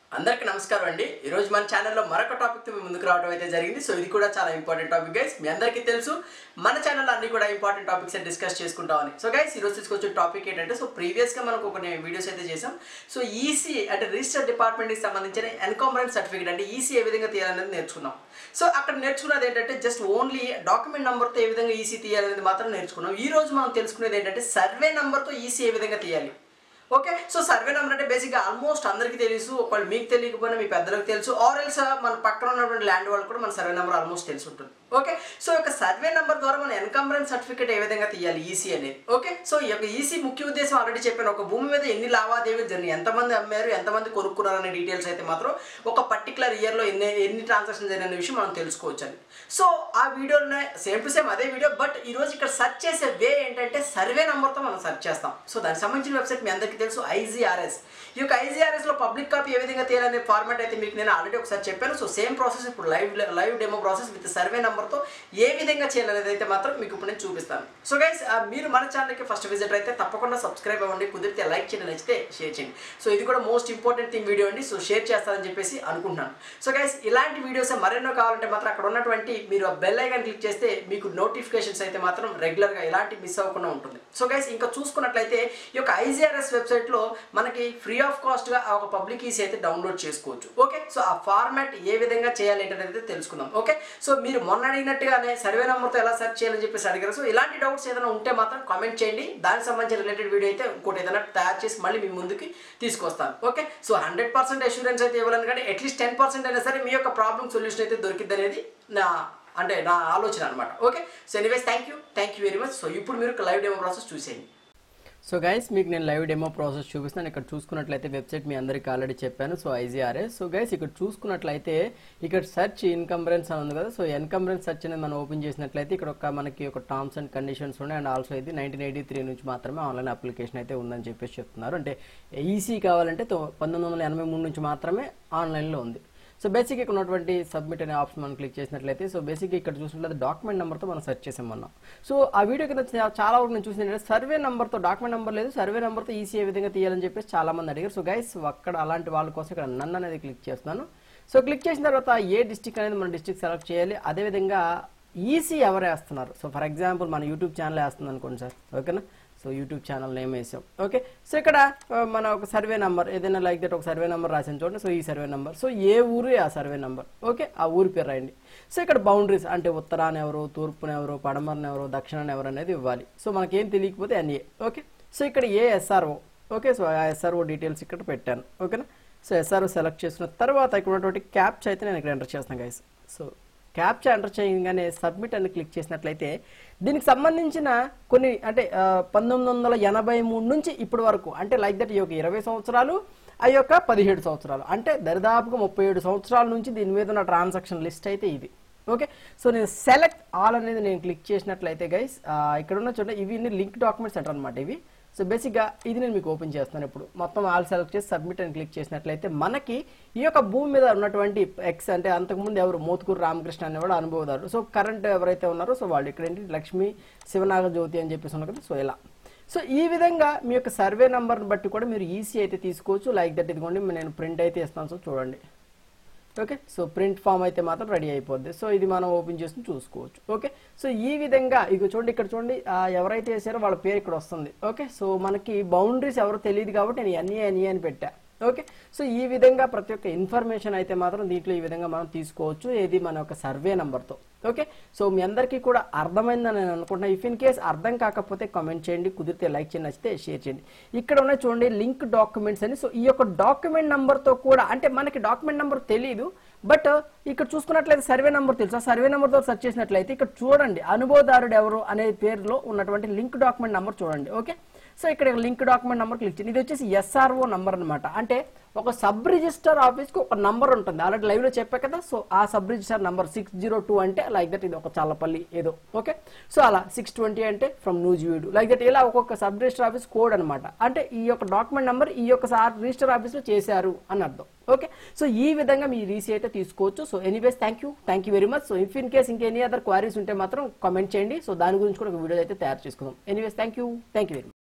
అందరికీ నమస్కారం అండి ఈ రోజు మన ఛానల్లో మరొక టాపిక్ తో మీ ముందుకు రావడం అయితే జరిగింది సో ఇది కూడా చాలా ఇంపార్టెంట్ టాపిక్ గైస్ మీ అందరికీ తెలుసు మన ఛానల్లో అన్ని కూడా ఇంపార్టెంట్ టాపిక్స్ డిస్కస్ చేసుకుంటామని సో గైస్ ఈ రోజు తీసుకొచ్చిన టాపిక్ ఏంటంటే సో ప్రీవియస్ గా మనకు కొన్ని వీడియోస్ అయితే చేసాం సో ఈసీ అంటే రిజిస్టర్ డిపార్ట్మెంట్ కి సంబంధించిన ఎన్కాంబరెన్స్ సర్టిఫికేట్ అంటే ఈసీ ఏ విధంగా తీయాలనేది నేర్చుకున్నాం సో అక్కడ నేర్చుకున్నది ఏంటంటే జస్ట్ ఓన్లీ డాక్యుమెంట్ నెంబర్తో ఏ విధంగా ఈసీ తీయాలనేది మాత్రం నేర్చుకున్నాం ఈ రోజు మనం తెలుసుకునేది ఏంటంటే సర్వే నెంబర్తో ఈసీ ఏ విధంగా తీయాలి ఓకే సో సర్వే నెంబర్ అంటే బేసిక్గా ఆల్మోస్ట్ అందరికీ తెలుసు ఒకవేళ మీకు తెలియకపోయినా మీ పెద్దలకు తెలుసు ఆర్ ఎల్స్ మన పక్కన ఉన్నటువంటి ల్యాండ్ వాళ్ళకి కూడా మన సర్వే నెంబర్ ఆల్మోస్ట్ తెలిసి ఉంటుంది ఓకే సో ఈ యొక్క సర్వే నెంబర్ ద్వారా మన ఎన్కంబరెన్స్ సర్టిఫికేట్ ఏ విధంగా తీయాలి ఈసీ అనేది ఓకే సో ఈ యొక్క ఈసీ ముఖ్య ఉద్దేశం ఆల్రెడీ చెప్పాను ఒక భూమి మీద ఎన్ని లావాదేవీలు జరిగినాయి ఎంతమంది అమ్మారు ఎంతమంది కొనుక్కున్నారు అనే డీటెయిల్స్ అయితే మాత్రం ఒక పర్టికులర్ ఇయర్లో ఎన్ని ఎన్ని ట్రాన్సాక్షన్ జరిగిన విషయం మనం తెలుసుకోవచ్చు అని సో ఆ వీడియోలోనే సేమ్ టు సేమ్ అదే వీడియో బట్ ఈ రోజు ఇక్కడ సెర్చ్ చేసే వే ఏంటంటే సర్వే నెంబర్తో మనం సెర్చ్ చేస్తాం సో దానికి సంబంధించిన వెబ్సైట్ మీ అందరికీ తెలుసు ఐజీఆర్ఎస్ ఈ యొక్క ఐజీఆర్ఎస్ లో పబ్లిక్ కాపీ ఏ విధంగా తీయాలనే ఫార్మాట్ అయితే మీకు నేను ఆల్రెడీ ఒకసారి చెప్పాను సో సేమ్ ప్రాసెస్ ఇప్పుడు live live demo process with survey నెంబర్తో ఏ విధంగా చేయాలనేది అయితే మాత్రం మీకు ఇప్పుడు నేను చూపిస్తాను సో గైస్ మీరు మన ఛానల్కి ఫస్ట్ విజిట్ అయితే తప్పకుండా సబ్స్క్రైబ్ అవ్వండి కుదిరితే లైక్ చేయండి నచ్చితే షేర్ చేయండి సో ఇది కూడా మోస్ట్ ఇంపార్టెంట్ థింగ్ వీడియో అండి సో షేర్ చేస్తారని చెప్పేసి అనుకుంటున్నాను సో గైస్ ఇలాంటి వీడియోస్ మరెన్నో కావాలంటే మాత్రం అక్కడ ఉన్నటువంటి మీరు ఆ బెల్ ఐకాన్ క్లిక్ చేస్తే మీకు నోటిఫికేషన్స్ అయితే మాత్రం రెగ్యులర్గా ఎలాంటి మిస్ అవ్వకుండా ఉంటుంది సో గైస్ ఇంకా చూసుకున్నట్లయితే ఈ యొక్క ఐజీఆర్ఎస్ వెబ్సైట్లో మనకి ఫ్రీ ఆఫ్ కాస్ట్గా ఒక పబ్లిక్ ఈసీ అయితే డౌన్లోడ్ చేసుకోవచ్చు ఓకే సో ఆ ఫార్మాట్ ఏ విధంగా చేయాలి ఏంటనేది తెలుసుకుందాం ఓకే సో మీరు మొన్న అడిగినట్టుగానే సర్వే నెంబర్తో ఎలా సెర్చ్ చేయాలని చెప్పేసి అడిగారు సో ఇలాంటి డౌట్స్ ఏదైనా ఉంటే మాత్రం కామెంట్ చేయండి దానికి సంబంధించిన రిలేటెడ్ వీడియో అయితే ఇంకోటి ఏదైనా తయారు చేసి మళ్ళీ మీ ముందుకి తీసుకొస్తాను okay so hundred percent assurance అయితే ఇవ్వాలని కానీ అట్లీస్ట్ టెన్ పర్సెంట్ అయినా సరే మీ యొక్క ప్రాబ్లమ్ సొల్యూషన్ అయితే దొరికిద్ది అనేది నా అంటే నా ఆలోచన అనమాట okay so anyways thank you thank you very much so ఇప్పుడు మీరు లైవ్ డెమో ప్రాసెస్ చూసేయండి సో గైస్ మీకు నేను లైవ్ డెమో ప్రాసెస్ చూపిస్తాను ఇక్కడ చూసుకున్నట్లయితే వెబ్సైట్ మీ అందరికీ ఆల్రెడీ చెప్పాను సో ఐజీఆర్ఎస్ సో గైస్ ఇక్కడ చూసుకున్నట్లయితే ఇక్కడ సెర్చ్ ఇన్కంబరెన్స్ అని ఉంది కదా సో ఎన్కంబరెన్స్ సెర్చ్ అనేది మనం ఓపెన్ చేసినట్లయితే ఇక్కడ ఒక మనకి ఒక టర్మ్స్ అండ్ కండిషన్స్ ఉన్నాయి అండ్ ఆల్సో ఇది నైన్టీన్ ఎయిటీ త్రీ నుంచి మాత్రమే ఆన్లైన్ అప్లికేషన్ అయితే ఉందని చెప్పేసి చెప్తున్నారు అంటే ఈసీ కావాలంటే తో- పంతొమ్మిది వందల ఎనభై మూడు నుంచి మాత్రమే ఆన్లైన్లో ఉంది సో బేసిక్ ఇక్కడ ఉన్నటువంటి సబ్మిట్ అనే ఆప్షన్ మనం క్లిక్ చేసినట్లయితే సో బేసిక్ ఇక్కడ చూసినట్లయితే డాక్యుమెంట్ నెంబర్తో మనం సెర్చ్ చేసాం మనం సో ఆ వీడియో కింద చా- చాలా వరకు నేను చూసిన ఏంటంటే సర్వే నెంబర్తో డాక్యుమెంట్ నెంబర్ లేదు సర్వే నెంబర్తో ఈసీ ఏ విధంగా తీయాలని చెప్పేసి చాలా మంది అడిగారు సో గైస్ అక్కడ అలాంటి వాళ్ళ కోసం ఇక్కడ నన్ను అనేది క్లిక్ చేస్తున్నాను సో క్లిక్ చేసిన తర్వాత ఏ డిస్టిక్ అనేది మన డిస్టిక్ సెలెక్ట్ చేయాలి అదేవిధంగా ఈసీ ఎవరు వేస్తున్నారు సో ఫర్ ఎగ్జాంపుల్ మన యూట్యూబ్ ఛానల్ వేస్తుంది అనుకోండి సార్ ఓకేనా సో యూట్యూబ్ ఛానల్ నేమ్ వేసాం ఓకే సో ఇక్కడ ఆ, మన ఒక సర్వే నెంబర్ ఏదైనా లైక్ దట్ ఒక సర్వే నెంబర్ రాసాను చూడండి సో ఈ సర్వే నెంబర్ సో ఏ ఊరు ఆ సర్వే నెంబర్ ఓకే ఆ ఊరి పేరు రాయండి సో ఇక్కడ బౌండరీస్ అంటే ఉత్తరాన ఎవరు తూర్పున ఎవరు పడమరన ఎవరు దక్షిణాన ఎవరు అనేది ఇవ్వాలి సో మనకేం తెలియకపోతే ఎన్ఏ ఓకే సో ఇక్కడ ఏ ఎస్ఆర్ఓ ఓకే సో ఆ ఎస్ఆర్ఓ డీటెయిల్స్ ఇక్కడ పెట్టాను ఓకేనా సో ఎస్ఆర్ఓ సెలెక్ట్ చేసుకున్న తర్వాత ఇక్కడ ఉన్నటువంటి క్యాప్చ్ అయితే నేను ఇక్కడ ఎంటర్ చేస్తాను గైస్ సో క్యాప్చా ఎంటర్ చేయగానే సబ్మిట్ అని క్లిక్ చేసినట్లయితే దీనికి సంబంధించిన కొన్ని అంటే ఆ, పంతొమ్మిది వందల ఎనభై మూడు నుంచి ఇప్పటి వరకు అంటే లైక్ దట్ ఈ యొక్క ఇరవై సంవత్సరాలు ఆ యొక్క పదిహేడు సంవత్సరాలు అంటే దరిదాపుగా ముప్పై ఏడు సంవత్సరాల నుంచి దీని మీద ఉన్న ట్రాన్సాక్షన్ లిస్ట్ అయితే ఇది ఓకే సో నేను సెలెక్ట్ ఆల్ అనేది నేను క్లిక్ చేసినట్లయితే గైస్ ఇక్కడ ఉన్న చూడండి ఇవి లింక్ డాక్యుమెంట్స్ అంటారు అనమాట ఇవి సో బేసిక్గా ఇది నేను మీకు ఓపెన్ చేస్తాను ఇప్పుడు మొత్తం ఆల్ సెలెక్ట్ చేసి సబ్మిట్ అని క్లిక్ చేసినట్లయితే మనకి ఈ యొక్క భూమి మీద ఉన్నటువంటి ఎక్స్ అంటే అంతకుముందు ఎవరు మోతుకూరు రామకృష్ణ అనేవాడు అనుభవదారుడు సో కరెంట్ ఎవరైతే ఉన్నారో సో వాళ్ళు ఇక్కడ ఏంటి లక్ష్మి శివనాగ జ్యోతి అని చెప్పేసి ఉన్నారు కదా సో ఇలా సో ఈ విధంగా మీ యొక్క సర్వే నెంబర్ని బట్టి కూడా మీరు ఈసీ అయితే తీసుకోవచ్చు లైక్ దట్ ఇదిగోండి నేను ప్రింట్ అయితే ఇస్తాను సో చూడండి ఓకే సో ప్రింట్ ఫామ్ అయితే మాత్రం రెడీ అయిపోద్ది సో ఇది మనం ఓపెన్ చేసుకుని చూసుకోవచ్చు ఓకే సో ఈ విధంగా ఇక చూడండి ఇక్కడ చూడండి ఆ, ఎవరైతే వేసారో వాళ్ళ పేరు ఇక్కడ వస్తుంది ఓకే సో మనకి బౌండరీస్ ఎవరో తెలియదు కాబట్టి నేను ఎన్ఏ ఎన్ఏ అని పెట్టా ఓకే సో ఈ విధంగా ప్రతి ఒక్క ఇన్ఫర్మేషన్ అయితే మాత్రం దీంట్లో ఈ విధంగా మనం తీసుకోవచ్చు ఏది మన యొక్క సర్వే నెంబర్తో ఓకే సో మీ అందరికీ కూడా అర్థమైందని నేను అనుకుంటున్నాను ఇఫ్ ఇన్ కేస్ అర్థం కాకపోతే కామెంట్ చేయండి కుదిరితే లైక్ చేయండి నచ్చితే షేర్ చేయండి ఇక్కడ ఉన్నాయి చూడండి లింక్ డాక్యుమెంట్స్ అని సో ఈ యొక్క డాక్యుమెంట్ నెంబర్తో కూడా అంటే మనకి డాక్యుమెంట్ నెంబర్ తెలియదు బట్ ఇక్కడ చూసుకున్నట్లయితే సర్వే నెంబర్ తెలుసు ఆ సర్వే నెంబర్తో సెర్చ్ చేసినట్లయితే ఇక్కడ చూడండి అనుభవదారుడు ఎవరు అనే పేరులో ఉన్నటువంటి లింక్ డాక్యుమెంట్ నెంబర్ చూడండి ఓకే సో ఇక్కడ లింక్ డాక్యుమెంట్ నెంబర్ క్లిక్ చేయండి ఇది వచ్చేసి ఎస్ఆర్ఓ నంబర్ అన్నమాట అంటే ఒక సబ్ రిజిస్టర్ ఆఫీస్కి ఒక నంబర్ ఉంటుంది ఆల్రెడీ లైవ్లో చెప్పా కదా సో ఆ sub register number six zero two అంటే లైక్ దట్ ఇది ఒక చల్లపల్లి ఏదో ఓకే సో అలా సిక్స్ ట్వంటీ అంటే ఫ్రమ్ నూజివీడు లైక్ దట్ ఇలా ఒక్కొక్క సబ్ రిజిస్టర్ ఆఫీస్ కోడ్ అనమాట అంటే ఈ యొక్క డాక్యుమెంట్ నెంబర్ ఈ యొక్క సార్ రిజిస్టర్ ఆఫీస్లో చేశారు అని అర్థం ఓకే సో ఈ విధంగా మీ రీసీ అయితే తీసుకోవచ్చు so anyways thank you thank you very much so if in case ఇంకెనీ అదర్ క్వారీస్ ఉంటే మాత్రం కామెంట్ చేయండి సో దాని గురించి కూడా ఒక వీడియో అయితే తయారు చేసుకుందాం anyways thank you thank you very much